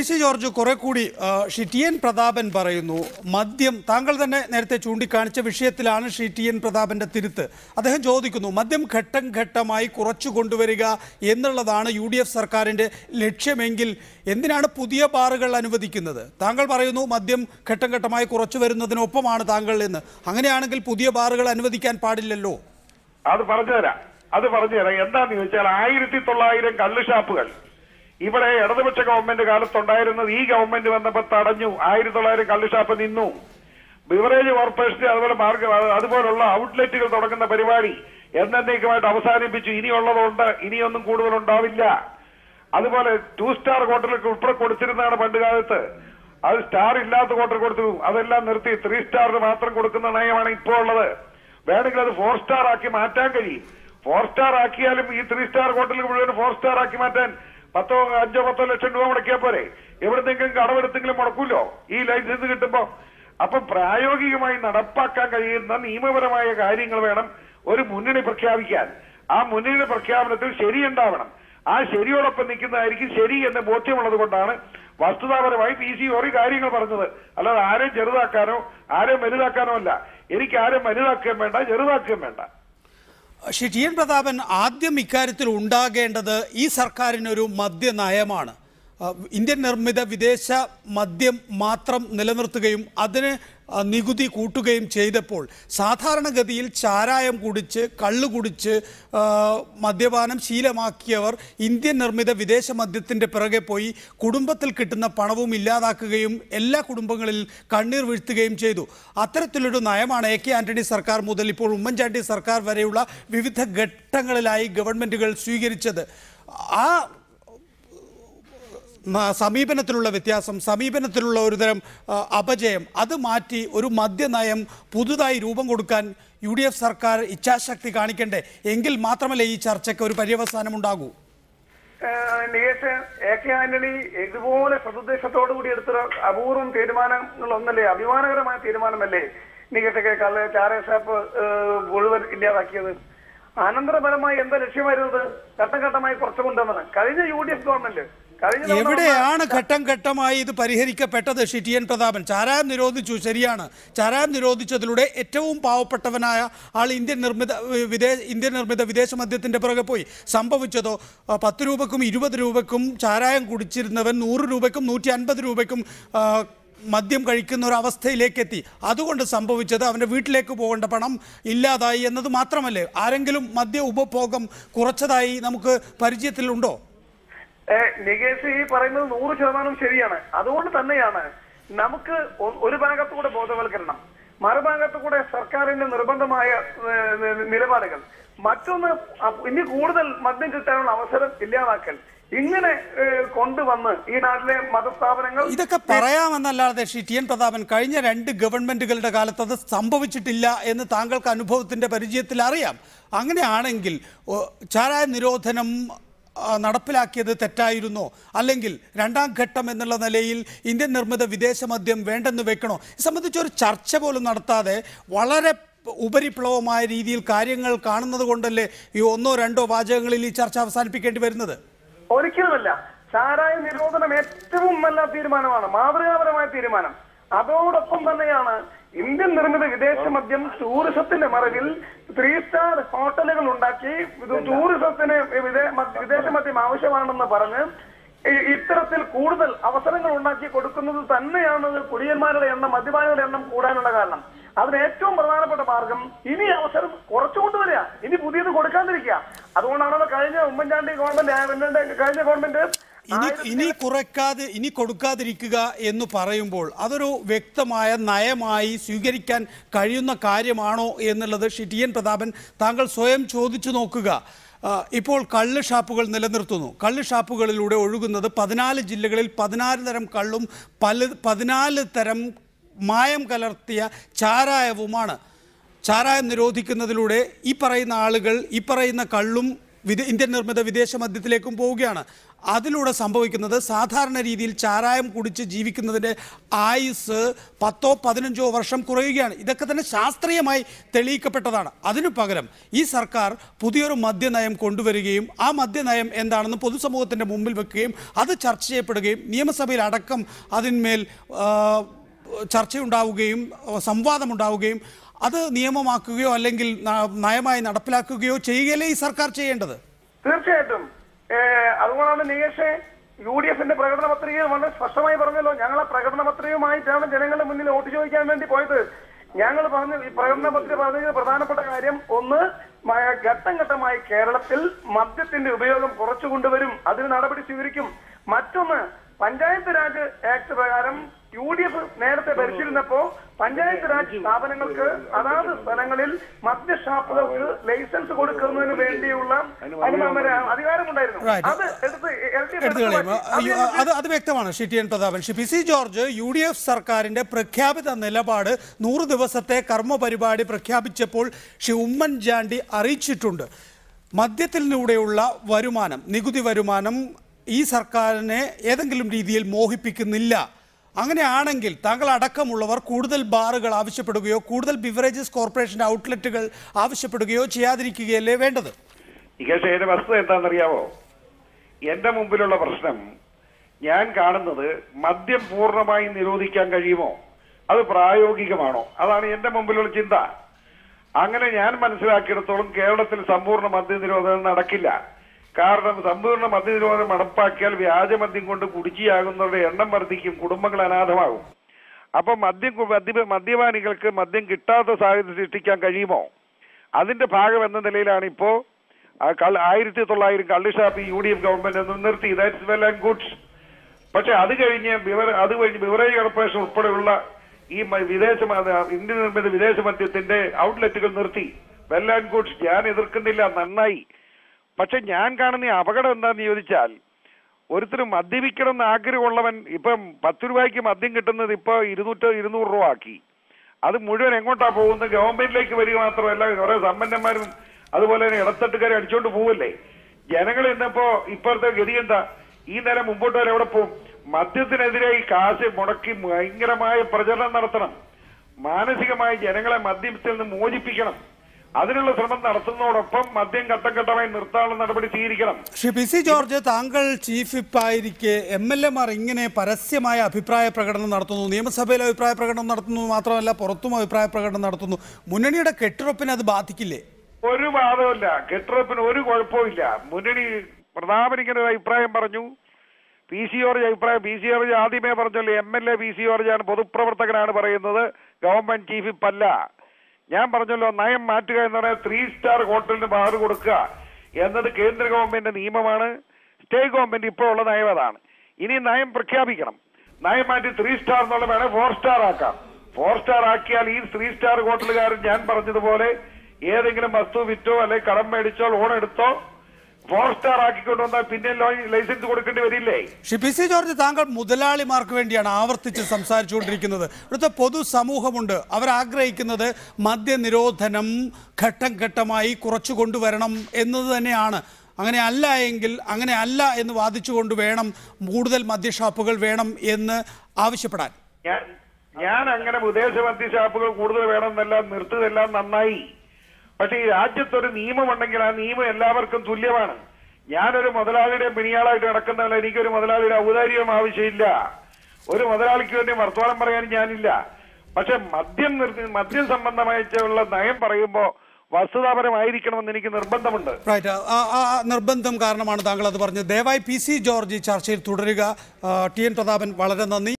P C George കുറെ കൂടി ആ, ശ്രീ ടി എൻ പ്രതാപൻ പറയുന്നു മദ്യം താങ്കൾ തന്നെ നേരത്തെ ചൂണ്ടിക്കാണിച്ച വിഷയത്തിലാണ് ശ്രീ ടി എൻ പ്രതാപന്റെ തിരുത്ത് അദ്ദേഹം ചോദിക്കുന്നു മദ്യം ഘട്ടം ഘട്ടമായി കുറച്ചു കൊണ്ടുവരിക എന്നുള്ളതാണ് യു ഡി എഫ് സർക്കാരിന്റെ ലക്ഷ്യമെങ്കിൽ എന്തിനാണ് പുതിയ ബാറുകൾ അനുവദിക്കുന്നത് താങ്കൾ പറയുന്നു മദ്യം ഘട്ടം ഘട്ടമായി കുറച്ചു വരുന്നതിനൊപ്പമാണ് താങ്കൾ എന്ന് അങ്ങനെയാണെങ്കിൽ പുതിയ ബാറുകൾ അനുവദിക്കാൻ പാടില്ലല്ലോ അത് പറഞ്ഞുതരാം അത് പറഞ്ഞുതരാം എന്താന്ന് ചോദിച്ചാൽ ആയിരത്തി തൊള്ളായിരം കള്ള് ഷാപ്പുകൾ ഇവിടെ ഇടതുപക്ഷ ഗവൺമെന്റ് കാലത്തുണ്ടായിരുന്നത് ഈ ഗവൺമെന്റ് വന്നപ്പോ തടഞ്ഞു ആയിരത്തി തൊള്ളായിരം കള്ള് ഷാപ്പ് നിന്നു ബിവറേജ് കോർപ്പറേഷൻ അതുപോലെ മാർഗ അതുപോലുള്ള ഔട്ട്ലെറ്റുകൾ തുടങ്ങുന്ന പരിപാടി എന്നേക്കുമായിട്ട് അവസാനിപ്പിച്ചു ഇനിയുള്ളതുകൊണ്ട് ഇനിയൊന്നും കൂടുതൽ ഉണ്ടാവില്ല അതുപോലെ ടു സ്റ്റാർ ഹോട്ടലുകൾക്ക് ഉൾപ്പെടെ കൊടുത്തിരുന്നതാണ് പണ്ട് കാലത്ത് അത് സ്റ്റാർ ഇല്ലാത്ത ഹോട്ടൽ കൊടുത്തു അതെല്ലാം നിർത്തി ത്രീ സ്റ്റാറിന് മാത്രം കൊടുക്കുന്ന നയമാണ് ഇപ്പോൾ ഉള്ളത് വേണമെങ്കിൽ അത് ഫോർ സ്റ്റാർ ആക്കി മാറ്റാൻ കഴിയും ഫോർ സ്റ്റാർ ആക്കിയാലും ഈ ത്രീ സ്റ്റാർ ഹോട്ടലുകൾ മുഴുവൻ ഫോർ സ്റ്റാർ ആക്കി മാറ്റാൻ പത്തോ അഞ്ചോ പത്തോ ലക്ഷം രൂപ മുടക്കിയാൽ പോരെ എവിടെന്നെങ്കിലും കടമെടുത്തെങ്കിലും മുടക്കൂലോ ഈ ലൈസൻസ് കിട്ടുമ്പോ അപ്പൊ പ്രായോഗികമായി നടപ്പാക്കാൻ കഴിയുന്ന നിയമപരമായ കാര്യങ്ങൾ വേണം ഒരു മുന്നണി പ്രഖ്യാപിക്കാൻ ആ മുന്നണി പ്രഖ്യാപനത്തിൽ ശരിയുണ്ടാവണം ആ ശരിയോടൊപ്പം നിൽക്കുന്നതായിരിക്കും ശരി എന്ന് ബോധ്യമുള്ളത് കൊണ്ടാണ് വസ്തുതാപരമായി പി സി ഓറി കാര്യങ്ങൾ പറഞ്ഞത് അല്ലാതെ ആരെയും ചെറുതാക്കാനോ ആരെയും വലുതാക്കാനോ അല്ല എനിക്ക് ആരെയും വലുതാക്കുകയും വേണ്ട ചെറുതാക്കുകയും വേണ്ട ശ്രീ ടി എൻ പ്രതാപൻ ആദ്യം ഇക്കാര്യത്തിൽ ഉണ്ടാകേണ്ടത് ഈ സർക്കാരിനൊരു മദ്യനയമാണ് ആ, ഇന്ത്യൻ നിർമ്മിത വിദേശ മദ്യം മാത്രം നിലനിർത്തുകയും അതിന് ആ, നികുതി കൂട്ടുകയും ചെയ്തപ്പോൾ സാധാരണഗതിയിൽ ചാരായം കുടിച്ച് കള്ളു കുടിച്ച് ആ, മദ്യപാനം ശീലമാക്കിയവർ ഇന്ത്യൻ നിർമ്മിത വിദേശ മദ്യത്തിൻ്റെ പിറകെ പോയി കുടുംബത്തിൽ കിട്ടുന്ന പണവും ഇല്ലാതാക്കുകയും എല്ലാ കുടുംബങ്ങളിൽ കണ്ണീർ വീഴ്ത്തുകയും ചെയ്തു അത്തരത്തിലൊരു നയമാണ് എ കെ ആന്റണി സർക്കാർ മുതൽ ഇപ്പോൾ ഉമ്മൻചാണ്ടി സർക്കാർ വരെയുള്ള വിവിധ ഘട്ടങ്ങളിലായി ഗവൺമെന്റുകൾ സ്വീകരിച്ചത് ആ ന- സമീപനത്തിലുള്ള വ്യത്യാസം സമീപനത്തിലുള്ള ഒരുതരം ആ, അപജയം അത് മാറ്റി ഒരു മദ്യനയം പുതുതായി രൂപം കൊടുക്കാൻ യു ഡി എഫ് സർക്കാർ ഇച്ഛാശക്തി കാണിക്കണ്ടേ എങ്കിൽ മാത്രമല്ലേ ഈ ചർച്ചയ്ക്ക് ഒരു പര്യവസാനം ഉണ്ടാകൂ നികേഷ് എ കെ ആന്റണി ഇതുപോലെ സതുദ്ദേശത്തോടു കൂടി എടുത്ത അപൂർവം തീരുമാനങ്ങളൊന്നല്ലേ അഭിമാനകരമായ തീരുമാനമല്ലേ നികേഷൊക്കെ കള്ള ചാര ഷാപ്പ് ഏഹ്, മുഴുവൻ ഇല്ലാതാക്കിയത് അനന്തരഫലമായി എന്താ ലക്ഷ്യമായിരുന്നത് ഘട്ടം ഘട്ടമായി കുറച്ചു കൊണ്ടുവന്നത് കഴിഞ്ഞ യു ഡി എഫ് ഗവൺമെന്റ് കഴിഞ്ഞ തവണ എവിടെയാണ് വന്ന- ഘട്ടം ഘട്ടമായി ഇത് പരിഹരിക്കപ്പെട്ടത് ശ്രീ ടി എൻ പ്രതാപൻ ചാരായം നിരോധിച്ചു ശരിയാണ് ചാരായം നിരോധിച്ചതിലൂടെ ഏറ്റവും പാവപ്പെട്ടവനായ ആൾ ഇന്ത്യൻ നിർമ്മിത വിദേശ ഇന്ത്യൻ നിർമ്മിത വിദേശ മദ്യത്തിന്റെ പുറകെ പോയി സംഭവിച്ചതോ ആ, പത്ത് രൂപക്കും ഇരുപത് രൂപക്കും ചാരായം കുടിച്ചിരുന്നവൻ നൂറ് രൂപയ്ക്കും നൂറ്റി അൻപത് രൂപയ്ക്കും ആ, മദ്യം കഴിക്കുന്ന ഒരു അവസ്ഥയിലേക്ക് എത്തി അതുകൊണ്ട് സംഭവിച്ചത് അവൻ്റെ വീട്ടിലേക്ക് പോകേണ്ട പണം ഇല്ലാതായി എന്നത് മാത്രമല്ലേ ആരെങ്കിലും മദ്യ ഉപഭോഗം കുറച്ചതായി നമുക്ക് പരിചയത്തിലുണ്ടോ ഏ, നികേഷ് ഈ പറയുന്നത് നൂറ് ശതമാനം ശരിയാണ് അതുകൊണ്ട് തന്നെയാണ് നമുക്ക് ഒ- ഒരു ഭാഗത്തുകൂടെ ബോധവൽക്കരണം മറുഭാഗത്തുകൂടെ സർക്കാരിന്റെ നിർബന്ധമായ ഏ, നി- നിലപാടുകൾ മറ്റൊന്ന് അ- ഇനി കൂടുതൽ മദ്യം കിട്ടാനുള്ള അവസരം ഇല്ലാതാക്കൽ ഇങ്ങനെ ഏ, കൊണ്ടുവന്ന് ഈ നാട്ടിലെ മതസ്ഥാപനങ്ങൾ ഇതൊക്കെ പറയാമെന്നല്ലാതെ ശ്രീ ടി എൻ പ്രതാപൻ കഴിഞ്ഞ രണ്ട് ഗവൺമെന്റുകളുടെ കാലത്ത് അത് സംഭവിച്ചിട്ടില്ല എന്ന് താങ്കൾക്ക് അനുഭവത്തിന്റെ പരിചയത്തിൽ അറിയാം അങ്ങനെയാണെങ്കിൽ ഓ, ചാരായ നിരോധനം ആ, നടപ്പിലാക്കിയത് തെറ്റായിരുന്നോ അല്ലെങ്കിൽ രണ്ടാം ഘട്ടം എന്നുള്ള നിലയിൽ ഇന്ത്യൻ നിർമ്മിത വിദേശ മദ്യം വേണ്ടെന്ന് വെക്കണോ ഇത് സംബന്ധിച്ച് ഒരു ചർച്ച പോലും നടത്താതെ വളരെ ഉപരിപ്ലവമായ രീതിയിൽ കാര്യങ്ങൾ കാണുന്നത് കൊണ്ടല്ലേ ഈ ഒന്നോ രണ്ടോ വാചകങ്ങളിൽ ഈ ചർച്ച അവസാനിപ്പിക്കേണ്ടി വരുന്നത് ഒരിക്കലുമല്ല ചാരായ നിരോധനം ഏറ്റവും നല്ല തീരുമാനമാണ് മാതൃകാപരമായ തീരുമാനം അതോടൊപ്പം തന്നെയാണ് ഇന്ത്യൻ നിർമ്മിത വിദേശ മദ്യം ടൂറിസത്തിന്റെ മറവിൽ ത്രീ സ്റ്റാർ ഹോട്ടലുകൾ ഉണ്ടാക്കി ഇത് ടൂറിസത്തിന് വിദേ- മ- വിദേശ മദ്യം ആവശ്യമാണെന്ന് പറഞ്ഞ് ഇ- ഇത്തരത്തിൽ കൂടുതൽ അവസരങ്ങൾ ഉണ്ടാക്കി കൊടുക്കുന്നത് തന്നെയാണ് കുടിയന്മാരുടെ എണ്ണം മദ്യപാനികളുടെ എണ്ണം കൂടാനുള്ള കാരണം അതിന് ഏറ്റവും പ്രധാനപ്പെട്ട മാർഗം ഇനി അവസരം കുറച്ചു കൊണ്ടുവരിക ഇനി പുതിയത് കൊടുക്കാതിരിക്കുക അതുകൊണ്ടാണല്ലോ കഴിഞ്ഞ ഉമ്മൻചാണ്ടി ഗവൺമെന്റ് ആ- കഴിഞ്ഞ ഗവൺമെന്റ് ഇനി ഇനി കുറയ്ക്കാതെ ഇനി കൊടുക്കാതിരിക്കുക എന്ന് പറയുമ്പോൾ അതൊരു വ്യക്തമായ നയമായി സ്വീകരിക്കാൻ കഴിയുന്ന കാര്യമാണോ എന്നുള്ളത് ശ്രീ ടി എൻ പ്രതാപൻ താങ്കൾ സ്വയം ചോദിച്ചു നോക്കുക ആ, ഇപ്പോൾ കള്ള് ഷാപ്പുകൾ നിലനിർത്തുന്നു കള്ള് ഷാപ്പുകളിലൂടെ ഒഴുകുന്നത് പതിനാല് ജില്ലകളിൽ പതിനാല് തരം കള്ളും പല പതിനാല് തരം മായം കലർത്തിയ ചാരായവുമാണ് ചാരായം നിരോധിക്കുന്നതിലൂടെ ഈ പറയുന്ന ആളുകൾ ഈ പറയുന്ന കള്ളും വിദേ ഇന്ത്യൻ നിർമ്മിത വിദേശ മദ്യത്തിലേക്കും പോവുകയാണ് അതിലൂടെ സംഭവിക്കുന്നത് സാധാരണ രീതിയിൽ ചാരായം കുടിച്ച് ജീവിക്കുന്നതിൻ്റെ ആയുസ് പത്തോ പതിനഞ്ചോ വർഷം കുറയുകയാണ് ഇതൊക്കെ തന്നെ ശാസ്ത്രീയമായി തെളിയിക്കപ്പെട്ടതാണ് അതിനു പകരം ഈ സർക്കാർ പുതിയൊരു മദ്യനയം കൊണ്ടുവരികയും ആ മദ്യനയം എന്താണെന്ന് പൊതുസമൂഹത്തിൻ്റെ മുമ്പിൽ വെക്കുകയും അത് ചർച്ച ചെയ്യപ്പെടുകയും നിയമസഭയിൽ അടക്കം അതിന്മേൽ ആ, ചർച്ചയുണ്ടാവുകയും സംവാദമുണ്ടാവുകയും അത് നിയമമാക്കുകയോ അല്ലെങ്കിൽ ന- നയമായി നടപ്പിലാക്കുകയോ ചെയ്യുകയല്ലേ ഈ സർക്കാർ ചെയ്യേണ്ടത് തീർച്ചയായിട്ടും ഏഹ് അതുകൊണ്ടാണ് നികേഷ് യു ഡി എഫിന്റെ പ്രകടന പത്രികയിൽ വളരെ സ്പഷ്ടമായി പറഞ്ഞല്ലോ ഞങ്ങൾ ആ പ്രകടന പത്രികയുമായിട്ടാണ് ജനങ്ങളുടെ മുന്നിൽ വോട്ട് ചോദിക്കാൻ വേണ്ടി പോയത് ഞങ്ങൾ പറഞ്ഞ ഈ പ്രകടന പത്രിക പറഞ്ഞ പ്രധാനപ്പെട്ട കാര്യം ഒന്ന് മ- ഘട്ടം ഘട്ടമായി കേരളത്തിൽ മദ്യത്തിന്റെ ഉപയോഗം കുറച്ചു കൊണ്ടുവരും അതിന് നടപടി സ്വീകരിക്കും മറ്റൊന്ന് പഞ്ചായത്ത് രാജ് ആക്ട് പ്രകാരം യു ഡി എഫ് നേരത്തെ ഭരിച്ചിരുന്നപ്പോ പഞ്ചായത്ത് രാജ് സ്ഥാപനങ്ങൾക്ക് അതാത് സ്ഥലങ്ങളിൽ മദ്യഷാപ്പുകൾക്ക് ലൈസൻസ് കൊടുക്കുന്നതിന് വേണ്ടിയുള്ള അനുമതി അധികാരമുണ്ടായിരുന്നു Right. അത് എടുത്ത് എൽ ഡി എഫ് എടുത്തു കളയും എടുത്ത് മാറ്റി. അയ്യോ, അത് അത് വ്യക്തമാണ് Shri T N Prathapan Shri P C George U D F സർക്കാരിന്റെ പ്രഖ്യാപിത നിലപാട് നൂറ് ദിവസത്തെ കർമ്മ പരിപാടി പ്രഖ്യാപിച്ചപ്പോൾ ശ്രീ ഉമ്മൻചാണ്ടി അറിയിച്ചിട്ടുണ്ട് മദ്യത്തിലൂടെയുള്ള വരുമാനം നികുതി വരുമാനം ഈ സർക്കാരിനെ ഏതെങ്കിലും രീതിയിൽ മോഹിപ്പിക്കുന്നില്ല അങ്ങനെയാണെങ്കിൽ താങ്കൾ അടക്കമുള്ളവർ കൂടുതൽ ബാറുകൾ ആവശ്യപ്പെടുകയോ കൂടുതൽ ബിവറേജസ് കോർപ്പറേഷന്റെ ഔട്ട്ലെറ്റുകൾ ആവശ്യപ്പെടുകയോ ചെയ്യാതിരിക്കുകയല്ലേ വേണ്ടത് നികേഷ് അതിന്റെ വസ്തുത എന്താണെന്നറിയാവോ എന്റെ മുമ്പിലുള്ള പ്രശ്നം ഞാൻ കാണുന്നത് മദ്യം പൂർണ്ണമായി നിരോധിക്കാൻ കഴിയുമോ അത് പ്രായോഗികമാണോ അതാണ് എന്റെ മുമ്പിലുള്ള ചിന്ത അങ്ങനെ ഞാൻ മനസ്സിലാക്കിയിടത്തോളം കേരളത്തിൽ സമ്പൂർണ്ണ മദ്യ നിരോധനം നടക്കില്ല കാരണം സമ്പൂർണ്ണ മദ്യ നിരോധനം നടപ്പാക്കിയാൽ വ്യാജമദ്യം കൊണ്ട് കുടിച്ചിയാകുന്നവരുടെ എണ്ണം വർദ്ധിക്കും കുടുംബങ്ങൾ അനാഥമാകും അപ്പൊ മദ്യം കു- മദ്യ മദ്യപാനികൾക്ക് മദ്യം കിട്ടാത്ത സാഹചര്യം സൃഷ്ടിക്കാൻ കഴിയുമോ അതിന്റെ ഭാഗം എന്ന നിലയിലാണ് ഇപ്പോ ആ കൾ- ആയിരത്തി തൊള്ളായിരം കള്ളുഷാപ്പ് യു ഡി എഫ് ഗവൺമെന്റ് ഒന്ന് നിർത്തി ദാറ്റ്സ് വെൽ ആൻഡ് ഗുഡ്സ് പക്ഷെ അത് കഴിഞ്ഞ് ബിവർ അത് കഴിഞ്ഞ് ബിവറേജ് കോർപ്പറേഷൻ ഉൾപ്പെടെയുള്ള ഈ മ- വിദേശ മ- ഇന്ത്യൻ നിർമ്മിത വിദേശ മദ്യത്തിന്റെ ഔട്ട്ലെറ്റുകൾ നിർത്തി വെൽ ആൻഡ് ഗുഡ്സ് ഞാൻ എതിർക്കുന്നില്ല നന്നായി പക്ഷെ ഞാൻ കാണുന്ന ഈ അപകടം എന്താന്ന് ചോദിച്ചാൽ ഒരുത്തരും മദ്യപിക്കണം എന്ന് ആഗ്രഹമുള്ളവൻ ഇപ്പം പത്ത് രൂപയ്ക്ക് മദ്യം കിട്ടുന്നത് ഇപ്പൊ ഇരുന്നൂറ്റോ ഇരുന്നൂറ് രൂപ ആക്കി അത് മുഴുവൻ എങ്ങോട്ടാ പോകുന്നത് ഗവൺമെന്റിലേക്ക് വരിക മാത്രമല്ല കുറെ സമ്പന്നന്മാരും അതുപോലെ തന്നെ ഇടത്തട്ടുകാരെ അടിച്ചോണ്ട് പോവല്ലേ ജനങ്ങൾ ഇന്നിപ്പോ ഇപ്പോഴത്തെ ഗതി എന്താ ഈ നേരം മുമ്പോട്ട് വരെ എവിടെ പോകും മദ്യത്തിനെതിരെ ഈ കാശ് മുടക്കി ഭയങ്കരമായ പ്രചരണം നടത്തണം മാനസികമായി ജനങ്ങളെ മദ്യത്തിൽ നിന്ന് മോചിപ്പിക്കണം അതിനുള്ള ശ്രമം നടത്തുന്നതോടൊപ്പം മദ്യം ഘട്ടം ഘട്ടമായി നിർത്താനുള്ള നടപടി സ്വീകരിക്കണം ശ്രീ പി സി ജോർജ് താങ്കൾ ചീഫ് വിപ്പായിരിക്കെ എം എൽ എമാർ ഇങ്ങനെ പരസ്യമായ അഭിപ്രായ പ്രകടനം നടത്തുന്നു നിയമസഭയിൽ അഭിപ്രായ പ്രകടനം നടത്തുന്നു മാത്രമല്ല പുറത്തും അഭിപ്രായ പ്രകടനം നടത്തുന്നു മുന്നണിയുടെ കെട്ടുറപ്പിനെ അത് ബാധിക്കില്ലേ ഒരു വാദമില്ല കെട്ടുറപ്പിന് ഒരു കുഴപ്പമില്ല മുന്നണി പ്രതാപൻ ഇങ്ങനെ ഒരു അഭിപ്രായം പറഞ്ഞു പി സി ഓർജ് അഭിപ്രായം പി സി ഓർജ് ആദ്യമേ പറഞ്ഞല്ലോ M L A P C ഓർജാണ് പൊതുപ്രവർത്തകനാണ് പറയുന്നത് ഗവൺമെന്റ് ചീഫ് ഇപ്പല്ല ഞാൻ പറഞ്ഞല്ലോ നയം മാറ്റുക എന്ന് പറഞ്ഞാൽ ത്രീ സ്റ്റാർ ഹോട്ടലിന് ബാർ കൊടുക്കുക എന്നത് കേന്ദ്ര ഗവൺമെന്റ് നിയമമാണ് സ്റ്റേറ്റ് ഗവൺമെന്റ് ഇപ്പോൾ ഉള്ള നയം അതാണ് ഇനി നയം പ്രഖ്യാപിക്കണം നയം മാറ്റി ത്രീ സ്റ്റാർ എന്നുള്ള വേണേൽ ഫോർ സ്റ്റാർ ആക്കാം ഫോർ സ്റ്റാർ ആക്കിയാൽ ഈ ത്രീ സ്റ്റാർ ഹോട്ടലുകാരൻ ഞാൻ പറഞ്ഞതുപോലെ ഏതെങ്കിലും വസ്തു വിറ്റോ അല്ലെങ്കിൽ കടം മേടിച്ചോ ലോൺ എടുത്തോ ഫോർ സ്റ്റാർ ആക്കിക്കൊണ്ട് വന്നാൽ പിന്നെ ലോ- ലൈസൻസ് കൊടുക്കേണ്ടി വരില്ലേ ശ്രീ പി സി ജോർജ് താങ്കൾ മുതലാളിമാർക്ക് വേണ്ടിയാണ് ആവർത്തിച്ച് സംസാരിച്ചുകൊണ്ടിരിക്കുന്നത് ഇവിടുത്തെ പൊതുസമൂഹമുണ്ട് അവർ ആഗ്രഹിക്കുന്നത് മദ്യനിരോധനം ഘട്ടം ഘട്ടമായി കുറച്ചു കൊണ്ടുവരണം എന്നത് തന്നെയാണ് അങ്ങനെ അല്ല എങ്കിൽ അങ്ങനെ അല്ല എന്ന് വാദിച്ചുകൊണ്ട് വേണം കൂടുതൽ മദ്യഷാപ്പുകൾ വേണം എന്ന് ആവശ്യപ്പെടാൻ ഞാൻ ഞാൻ അങ്ങനെ വിദേശ മദ്യഷാപ്പുകൾ കൂടുതൽ വേണമെന്നെല്ലാം നിർത്തുന്നതെല്ലാം നന്നായി പക്ഷെ ഈ രാജ്യത്തൊരു നിയമമുണ്ടെങ്കിൽ ആ നിയമം എല്ലാവർക്കും തുല്യമാണ് ഞാനൊരു മുതലാളിയുടെ പിണിയാളായിട്ട് നടക്കുന്നതല്ല എനിക്കൊരു മുതലാളിയുടെ ഔദാര്യം ആവശ്യമില്ല ഒരു മുതലാളിക്ക് വേണ്ടി വർത്തമാനം പറയാൻ ഞാനില്ല പക്ഷെ മദ്യം നിർത്തി മദ്യം സംബന്ധമായിട്ടുള്ള നയം പറയുമ്പോൾ വസ്തുതാപരമായിരിക്കണമെന്ന് എനിക്ക് നിർബന്ധമുണ്ട് റൈറ്റ് ആ ആ- ആ നിർബന്ധം കാരണമാണ് താങ്കൾ അത് പറഞ്ഞത് ദയവായി പി സി ജോർജ് ഈ ചർച്ചയിൽ തുടരുക ആ, ടി എൻ പ്രതാപൻ വളരെ നന്ദി